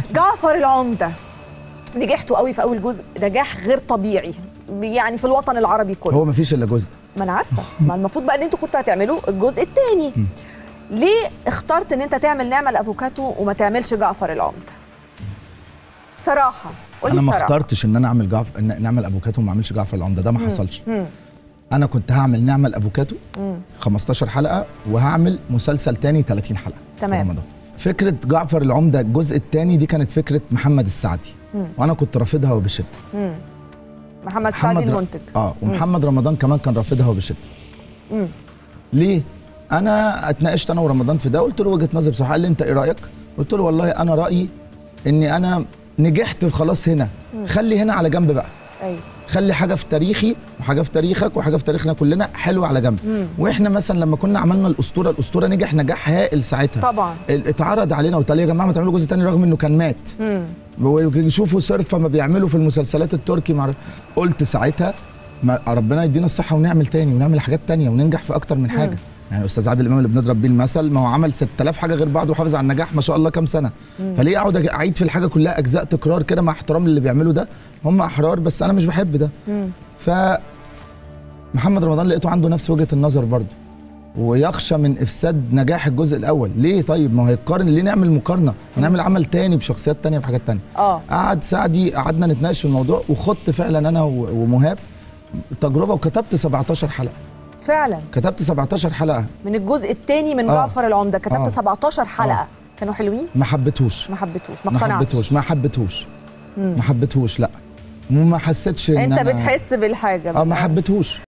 جعفر العمده نجحتوا قوي في اول جزء نجاح غير طبيعي يعني في الوطن العربي كله هو ما فيش الا جزء ما انا عارفه ما المفروض بقى ان انتوا كنتوا هتعملوا الجزء الثاني ليه اخترت ان انت تعمل نعمه الافوكاتو وما تعملش جعفر العمده بصراحه قولي انا ما بصراحة. اخترتش ان انا اعمل جعفر ان نعمل افوكاتو وما اعملش جعفر العمده ده ما حصلش انا كنت هعمل نعمل افوكاتو 15 حلقه وهعمل مسلسل تاني 30 حلقه تمام. في رمضان فكره جعفر العمده الجزء الثاني دي كانت فكره محمد السعدي وانا كنت رافضها وبشده محمد سعدي ر- المنتج اه ومحمد رمضان كمان كان رافضها وبشده ليه انا اتناقشت انا ورمضان في ده قلت له وجهه نظري بصراحه قال لي انت ايه رايك قلت له والله انا رايي اني انا نجحت خلاص هنا خلي هنا على جنب بقى ايوه خلي حاجه في تاريخي وحاجه في تاريخك وحاجه في تاريخنا كلنا حلوه على جنب واحنا مثلا لما كنا عملنا الاسطوره الاسطوره نجح نجاح هائل ساعتها طبعا. ال- اتعرض علينا وقال يا جماعه ما تعملوا جزء تاني رغم انه كان مات ويشوفوا صرفه ما بيعملوا في المسلسلات التركي مع قلت ساعتها ما ربنا يدينا الصحه ونعمل تاني ونعمل حاجات تانية وننجح في اكتر من حاجه يعني استاذ عادل امام اللي بنضرب بيه المثل ما هو عمل 6000 حاجه غير بعض وحافظ على النجاح ما شاء الله كام سنه فليه اقعد أج- اعيد في الحاجه كلها اجزاء تكرار كده مع احترام اللي بيعملوا ده هم احرار بس انا مش بحب ده ف محمد رمضان لقيته عنده نفس وجهه النظر برضه ويخشى من افساد نجاح الجزء الاول ليه طيب ما هو هيقارن ليه نعمل مقارنه ونعمل عمل تاني بشخصيات تانية في حاجات تانية اه قعد سعدي قعدنا نتناقش في الموضوع وخدت فعلا انا و- ومهاب تجربه وكتبت 17 حلقه فعلا كتبت 17 حلقه من الجزء الثاني من آه. جعفر العمده كتبت آه. 17 حلقه آه. كانوا حلوين ما حبيتهوش ما حبيتوش ما ما اقتنعتش حبيتهوش ما حبيتهوش ما حبيتهوش لا وما حسيتش ان انت أنا- بتحس بالحاجه اه ما بقى. حبيتهوش